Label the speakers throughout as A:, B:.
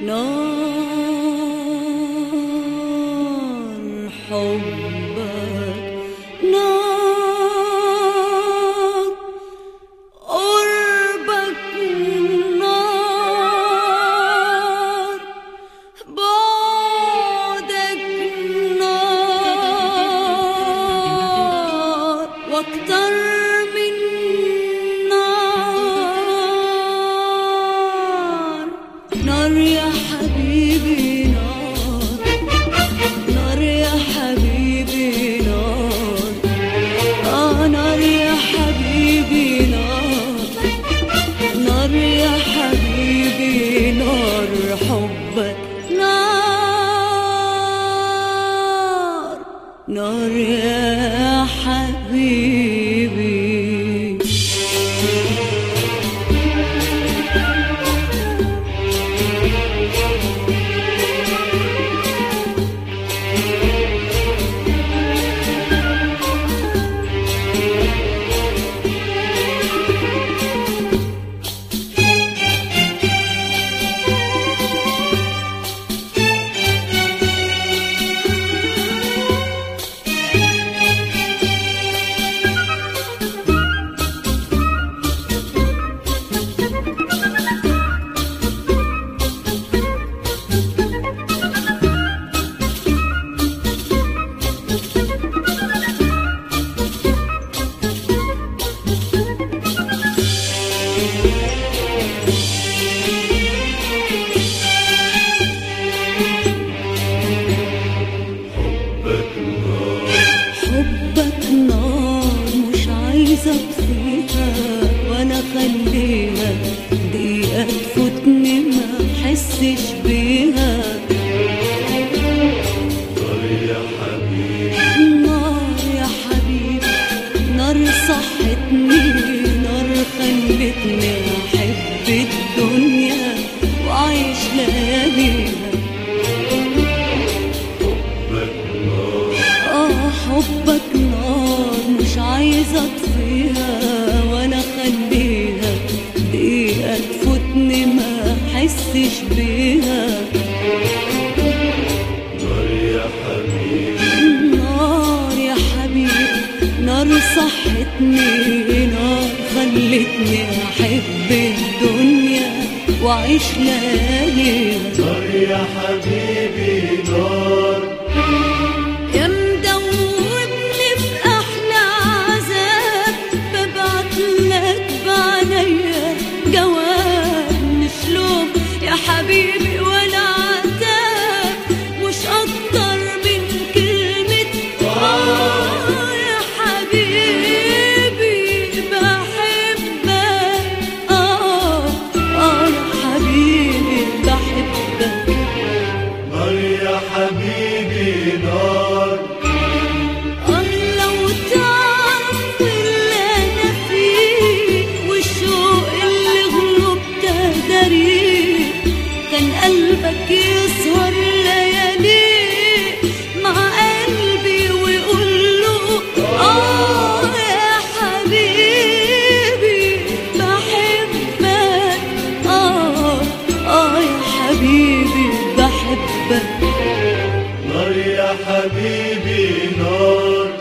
A: نار حبك نار قربك نار بعدك نار واكتر من نار نار يا حبيبي نار نار يا حبيبي نار آه نار يا حبيبي نار نار يا حبيبي نار حبك نار نار يا حبيبي حبك نار مش عايزة اطفيها وانا خليها دقيقة تفوتني ما احسش بيها نار يا حبيبي نار صحتني نار خلتني احب الدنيا واعيش لياليها آه حبك نار مش عايزة أطفيها وأنا خليها دقيقة تفوتني ما أحسش بيها نار يا حبيبي نار صحتني نار خلتني أحب الدنيا وأعيش لياليها
B: نار يا حبيبي نار
A: يا مدوبني في أحلى عذاب ببعت لك بعينيا جواب مش لوم يا حبيبي ولا عتاب مش أكتر من كلمة آه يا حبيبي بحبك آه آه يا حبيبي بحبك
B: نار يا حبيبي نار
A: الله وتعرف اللي انا فيه والشوق اللي غلبت داريه كان قلبك يسهر ليالي مع قلبي ويقول له اه يا حبيبي بحبك اه اه يا حبيبي بحبك
B: نار يا حبيبي نار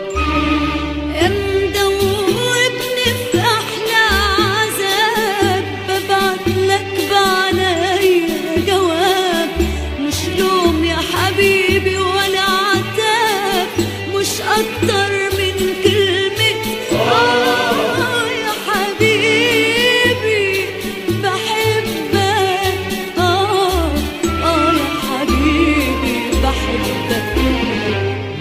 A: مدوبني في أحلى عذاب ببعت لك بعينيا جواب مش لوم يا حبيبي ولا عتاب مش أكتر من كلمة آه يا حبيبي بحبك آه آه يا حبيبي بحبك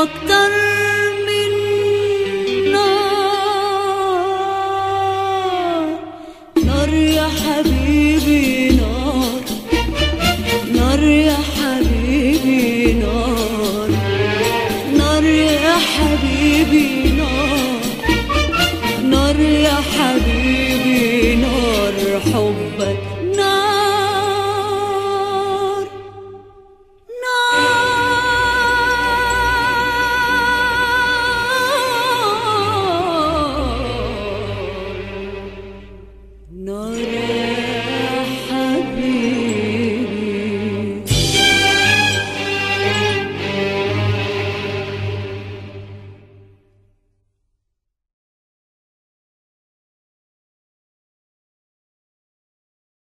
A: واكتر من نار نار يا حبيبي نار نار يا حبيبي نار نار يا حبيبي نار نار يا حبيبي نار حبك نار